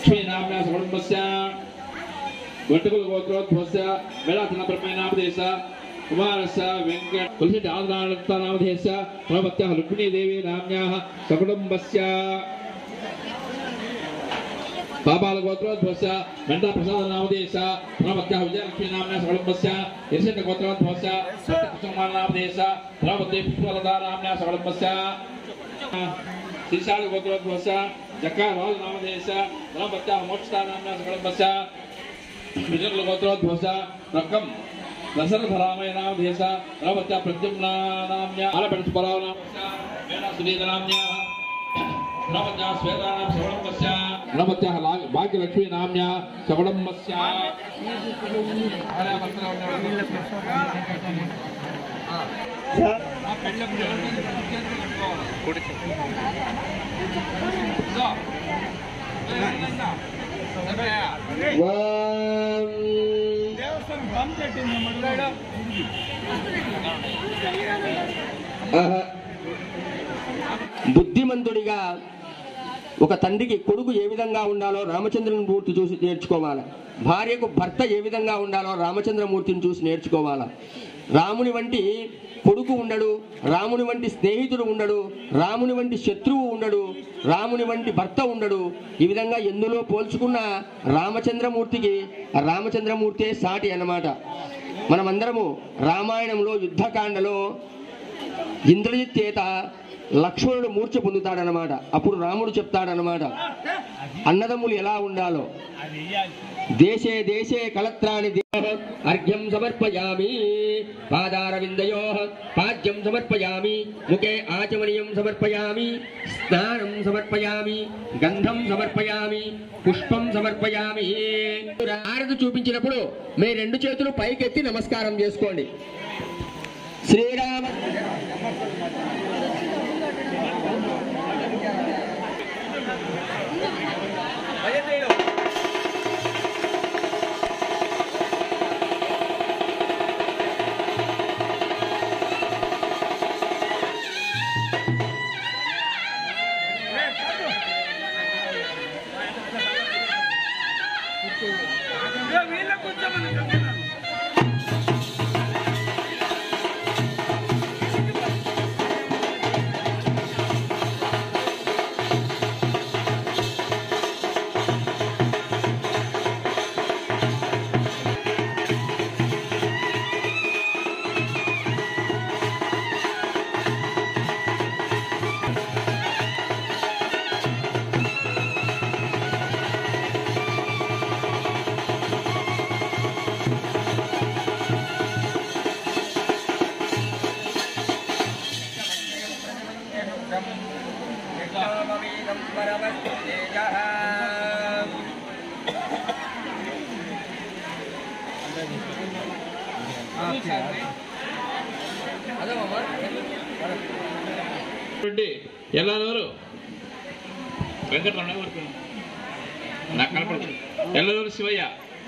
లక్ష్మీనామ్యా సకుటుంబస్య గొంటుకుల గోత్రోద్భవస్య వేళాచన బ్రహ్మేనామదేశ కుమారస్య వెంకట తులసి ఆదరానామధేయస్య ప్రభత్యः రుక్మిణీదేవి నామ్యాः సకుటుంబస్య పాపాల గోత్రోద్భవస్య వెంటా ప్రసాద నామదేశ ప్రభత్యः విజయలక్ష్మీ నామ్యా సకుటుంబస్య యశంత గోత్రోద్భవస్య సత్యకుమార నామదేశ ప్రభత్యే పుష్పలతా నామ్యా సకుటుంబస్య శ్రీశాల గోత్రోద్భవస్య జక్కా రాజు నామదేశ ప్రభత్యः మోక్షతా నామ్యా సకుటుంబస్య విజరుల గోత్రోద్భవస రక్కం దశరథరామయ నామధేశ రవత్య ప్రద్యుమ్న నామ్య ఆలపెట్టు పరావ నామస్య వేణ సునీత నామ్య రవత్య శ్వేతానాం శ్రవణమస్య రవత్య భాగ్యలక్ష్మీ నామ్య శ్రవణమస్య బుద్ధిమంతుడిగా ఒక తండ్రికి కొడుకు ఏ విధంగా ఉండాలో రామచంద్రుని మూర్తి చూసి నేర్చుకోవాలి భార్యకు భర్త ఏ విధంగా ఉండాలో రామచంద్రమూర్తిని చూసి నేర్చుకోవాలి రాముని వంటి కొడుకు ఉండడు రాముని వంటి స్నేహితుడు ఉండడు రాముని వంటి శత్రువు ఉండడు రాముని వంటి భర్త ఉండడు ఈ విధంగా ఎందులో పోల్చుకున్న రామచంద్రమూర్తికి రామచంద్రమూర్తే సాటి అన్నమాట మనమందరము రామాయణంలో యుద్ధకాండలో ఇంద్రజిత్ చేత లక్ష్మణుడు మూర్ఛ పొందుతాడనమాట అప్పుడు రాముడు చెప్తాడనమాట అన్నదమ్ములు ఎలా ఉండాలో దేశే దేశే కళత్రాణి దేవ అర్ఘ్యం సమర్పయామి పాదారవిందయో పాద్యం సమర్పయామి ముఖే ఆచమనీయం సమర్పయామి స్నానం సమర్పయామి గంధం సమర్పయామి పుష్పం సమర్పయామి ఆరతి చూపించినప్పుడు మీ రెండు చేతులు పైకెత్తి నమస్కారం చేసుకోండి శ్రీరామ ಎಲ್ಲದವರು వెంకటరమణ వరకు నాకు కనపడదు ఎల్లదూరు శివయ్య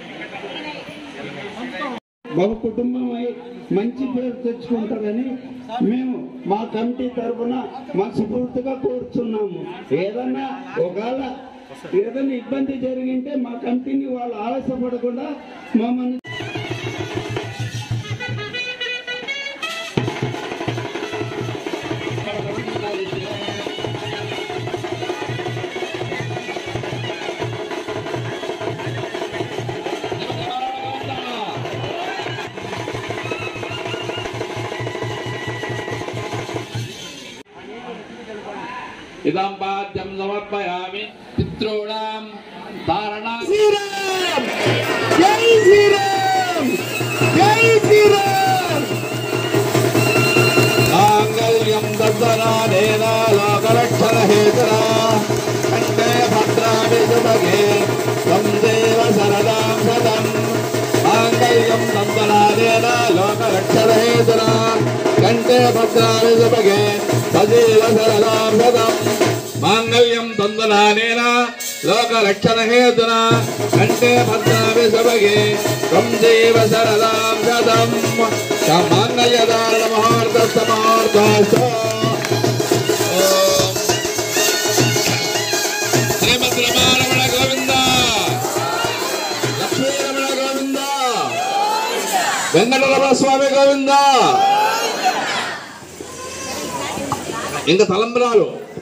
బహు కుటుంబమై మంచి పేరు తెచ్చుకుంటారని మేము మా కమిటీ తరఫున మనస్ఫూర్తిగా కోరుతున్నాము ఏదన్నా ఒకవేళ ఏదైనా ఇబ్బంది జరిగింటే మా కమిటీని వాళ్ళు ఆలస్యపడకుండా మమ్మల్ని ఇదం పాద్యం సమర్పయామి పితॄణాం తారణా శ్రీరామ్ జై శ్రీరామ్ జై శ్రీరామ్ మాంగళ్యం దద్దనాదేన లోకరక్షణ హేతురా కంటే భద్రామి సుభగే త్వం దేవ శరదాం శతం మాంగళ్యం దద్దనాదేన లోకరక్షణ హేతురా కంటే భద్రామి సుభగే సజీవ శరదాం శతం మాంగళ్యం తందనానేన లోకరక్షణ హేతున కంటే భద్రామి సభగే త్వం దేవ శరదాం శతం మాంగళ్యదారణ మహార్థ సమార్థ శ్రీమద్ రమారమణ గోవింద వెంకటరమణ స్వామి గోవింద ఇంకా తలంబరాలు